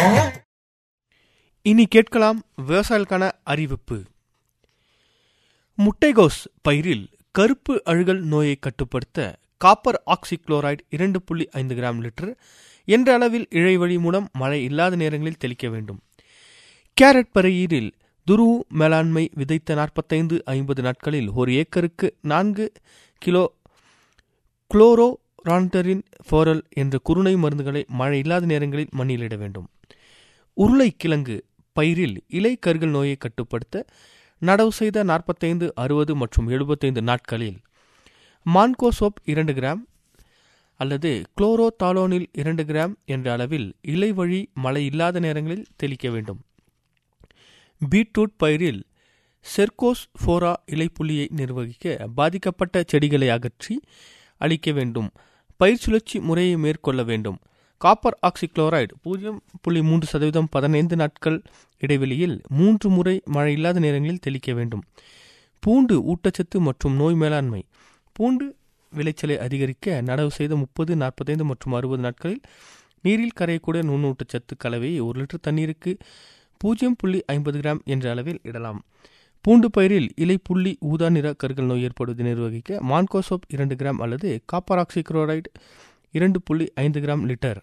இனி கேட்கலாம் விவசாயிகளுக்கான அறிவிப்பு முட்டைகோஸ் பயிரில் கருப்பு அழுகல் நோயை கட்டுப்படுத்த காப்பர் ஆக்சிக்ளோரைடு இரண்டு புள்ளி ஐந்து கிராம் லிட்டர் என்ற அளவில் இழைவழி மூலம் மழை இல்லாத நேரங்களில் தெளிக்க வேண்டும் கேரட் பயிரில் துருவு மேலாண்மை விதைத்த நாற்பத்தைந்து ஐம்பது நாட்களில் ஒரு ஏக்கருக்கு நான்கு கிலோ குளோரோ ரான்டரின் ஃபோரல் என்ற குருணை மருந்துகளை மழை இல்லாத நேரங்களில் மண்ணிலிட வேண்டும் உருளைக்கிழங்கு பயிரில் இலை கருகல் நோயை கட்டுப்படுத்த நடவு செய்த நாற்பத்தைந்து அறுபது மற்றும் எழுபத்தைந்து நாட்களில் மான்கோசோப் இரண்டு கிராம் அல்லது குளோரோதாலோனில் இரண்டு கிராம் என்ற அளவில் இலை வழி மழை இல்லாத நேரங்களில் தெளிக்க வேண்டும் பீட்ரூட் பயிரில் செர்கோஸ் ஃபோரா இலைப்புள்ளியை நிர்வகிக்க பாதிக்கப்பட்ட செடிகளை அகற்றி அளிக்க வேண்டும் பயிர் சுழற்சி முறையை மேற்கொள்ள வேண்டும் காப்பர் ஆக்சிக்ளோரைடு பூஜ்ஜியம் புள்ளி மூன்று சதவீதம் பதினைந்து நாட்கள் இடைவெளியில் மூன்று முறை மழை இல்லாத நேரங்களில் தெளிக்க வேண்டும் பூண்டு ஊட்டச்சத்து மற்றும் நோய் மேலாண்மை பூண்டு விளைச்சலை அதிகரிக்க நடவு செய்த முப்பது நாற்பத்தைந்து மற்றும் அறுபது நாட்களில் நீரில் கரையக்கூடிய நுண்ணூட்டச்சத்து கலவையை ஒரு லிட்டர் தண்ணீருக்கு பூஜ்ஜியம் புள்ளி ஐம்பது கிராம் என்ற அளவில் இடலாம் பூண்டு பயிரில் இலை புள்ளி ஊதா நிற கருகல் நோய் ஏற்படுவதை நிர்வகிக்க மான்கோசோப் இரண்டு கிராம் அல்லது காப்பர் ஆக்சிக்ளோரைடு இரண்டு புள்ளி ஐந்து கிராம் லிட்டர்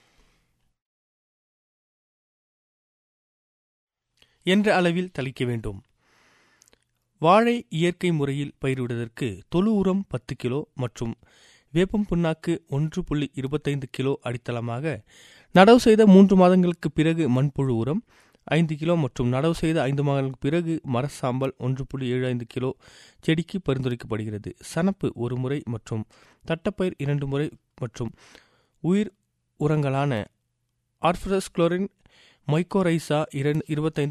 என்ற அளவில் தளிக்க வேண்டும் வாழை இயற்கை முறையில் பயிரிடுவதற்கு தொழு உரம் பத்து கிலோ மற்றும் வேப்பம் புண்ணாக்கு ஒன்று புள்ளி இருபத்தைந்து கிலோ அடித்தளமாக நடவு செய்த மூன்று மாதங்களுக்கு பிறகு மண்புழு உரம் ஐந்து கிலோ மற்றும் நடவு செய்த ஐந்து மாதங்களுக்கு பிறகு மர சாம்பல் ஒன்று புள்ளி ஏழு ஐந்து கிலோ செடிக்கு பரிந்துரைக்கப்படுகிறது சனப்பு ஒரு முறை மற்றும் தட்டப்பயிர் இரண்டு முறை மற்றும் உயிர் உரங்களான ஆர்ஃபரஸ் குளோரின் மைக்கோரைசா இரண்டு இருபத்தைந்து